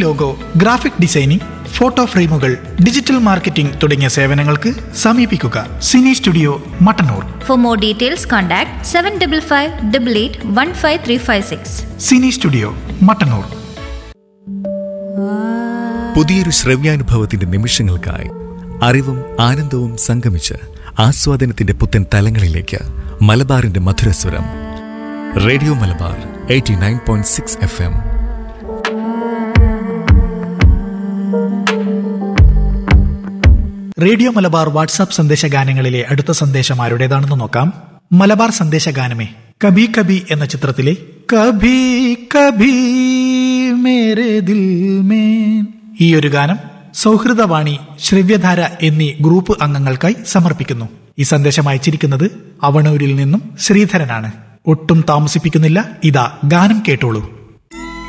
Logo graphic designing photo ഫ്രെയിമുകൾ digital marketing തുടങ്ങിയ സേവനങ്ങൾക്ക് സമീപിക്കുക cine studio Mattannur For more details, contact 755 15356. Cine studio Mattannur പുതിയൊരു ശ്രവ്യാനുഭവത്തിന്റെ നിമിഷങ്ങൾക്കായി അറിവും ആനന്ദവും സംഗമിച്ച് ആസ്വാദനത്തിന്റെ പുത്തൻ തലങ്ങളിലേക്ക് മലബാറിന്റെ മധുരസ്വരം radio Malabar eighty nine point six F M radio Malabar WhatsApp സന്ദേശ ഗാനങ്ങളിലെ അടുത്ത സന്ദേശം ആരുടേതാണെന്ന് നോക്കാം മലബാർ സന്ദേശ ഗാനമേ കബി കബി എന്ന ചിത്രത്തിലെ കബി കബി മേരെ ദിൽ മേ ഈ ഒരു ഗാനം സൗഹൃദവാണി ശ്രവ്യധാര എന്നീ ഗ്രൂപ്പ് അംഗങ്ങൾക്കായി സമർപ്പിക്കുന്നു ഈ സന്ദേശം അയച്ചിരിക്കുന്നത് അവണൂരിൽ നിന്നും ശ്രീധരനാണ് ഒട്ടും താമസിപ്പിക്കുന്നില്ല ഇതാ ഗാനം കേട്ടോളൂ